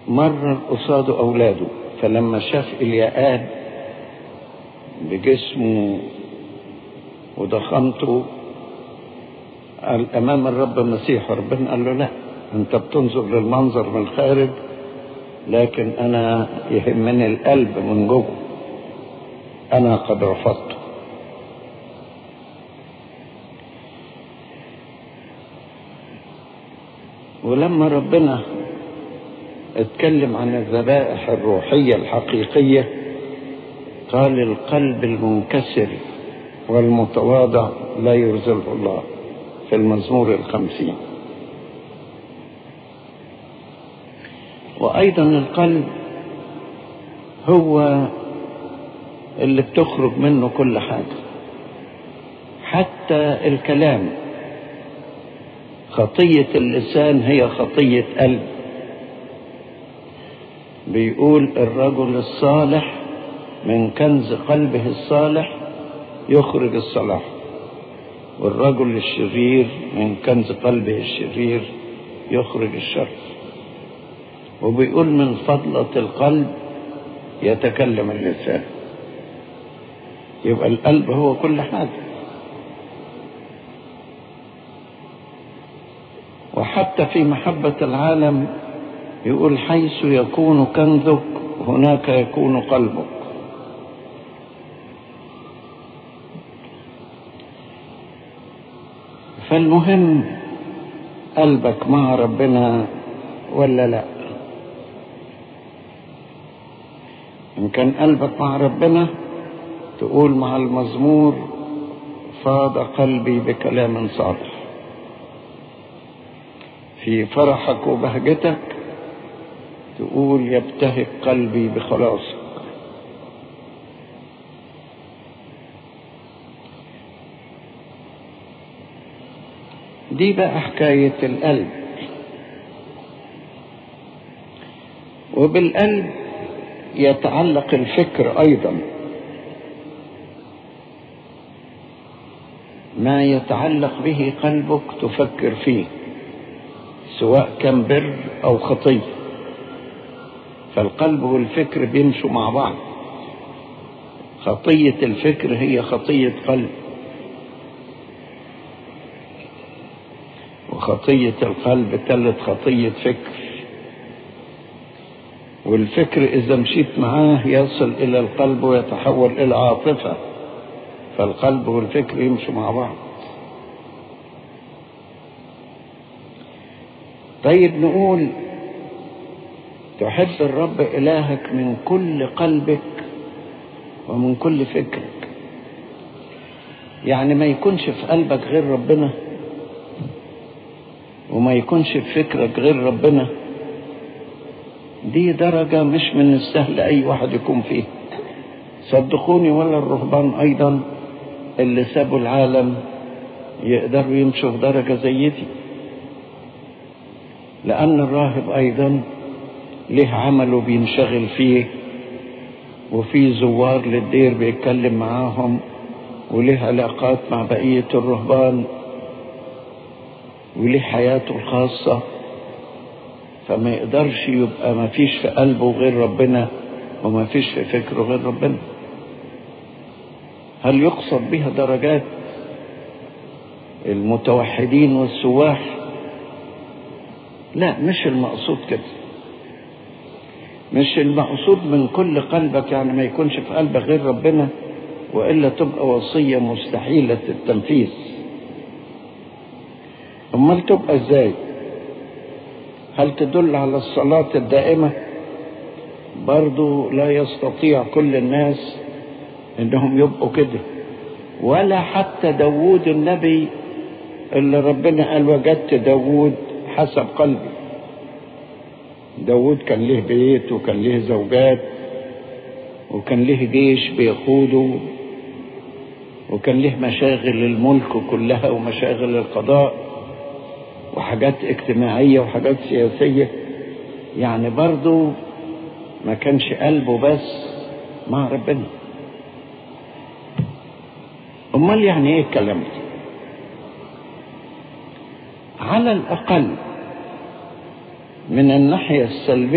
مر قصاده أولاده فلما شاف إلياآب بجسمه وضخامته قال أمام الرب المسيح ربنا قال له لا أنت بتنظر للمنظر من الخارج لكن أنا يهمني القلب من جوه أنا قد رفضته ولما ربنا اتكلم عن الذبائح الروحية الحقيقية قال القلب المنكسر والمتواضع لا يرزله الله في المزمور الخمسين وأيضا القلب هو اللي بتخرج منه كل حاجة حتى الكلام خطية اللسان هي خطية قلب بيقول الرجل الصالح من كنز قلبه الصالح يخرج الصلاح والرجل الشرير من كنز قلبه الشرير يخرج الشر وبيقول من فضلة القلب يتكلم اللسان يبقى القلب هو كل حاجة وحتى في محبة العالم يقول حيث يكون كنزك هناك يكون قلبك فالمهم قلبك مع ربنا ولا لا إن كان قلبك مع ربنا تقول مع المزمور فاض قلبي بكلام صالح في فرحك وبهجتك تقول يبتهج قلبي بخلاصك دي بقى حكاية القلب وبالقلب يتعلق الفكر أيضا ما يتعلق به قلبك تفكر فيه سواء كان بر أو خطية فالقلب والفكر بيمشوا مع بعض خطية الفكر هي خطية قلب وخطية القلب تلت خطية فكر والفكر إذا مشيت معاه يصل إلى القلب ويتحول إلى عاطفة فالقلب والفكر يمشوا مع بعض طيب نقول تحب الرب إلهك من كل قلبك ومن كل فكرك يعني ما يكونش في قلبك غير ربنا وما يكونش في فكرك غير ربنا دي درجة مش من السهل أي واحد يكون فيها صدقوني ولا الرهبان أيضا اللي سابوا العالم يقدروا يمشوا في درجة زي دي لأن الراهب أيضا له عمله بينشغل فيه وفي زوار للدير بيتكلم معاهم وله علاقات مع بقية الرهبان وله حياته الخاصة فما يقدرش يبقى ما فيش في قلبه غير ربنا وما فيش في فكره غير ربنا هل يقصد بها درجات المتوحدين والسواح لا مش المقصود كده مش المقصود من كل قلبك يعني ما يكونش في قلبك غير ربنا والا تبقى وصيه مستحيله التنفيذ امال تبقى ازاي هل تدل على الصلاه الدائمه برضو لا يستطيع كل الناس انهم يبقوا كده ولا حتى داوود النبي اللي ربنا قال وجدت داوود حسب قلبي داود كان له بيت وكان له زوجات وكان له جيش بيقوده وكان له مشاغل الملك كلها ومشاغل القضاء وحاجات اجتماعية وحاجات سياسية يعني برضو ما كانش قلبه بس مع ربنا امال يعني ايه الكلام ده على الاقل من الناحية السلبية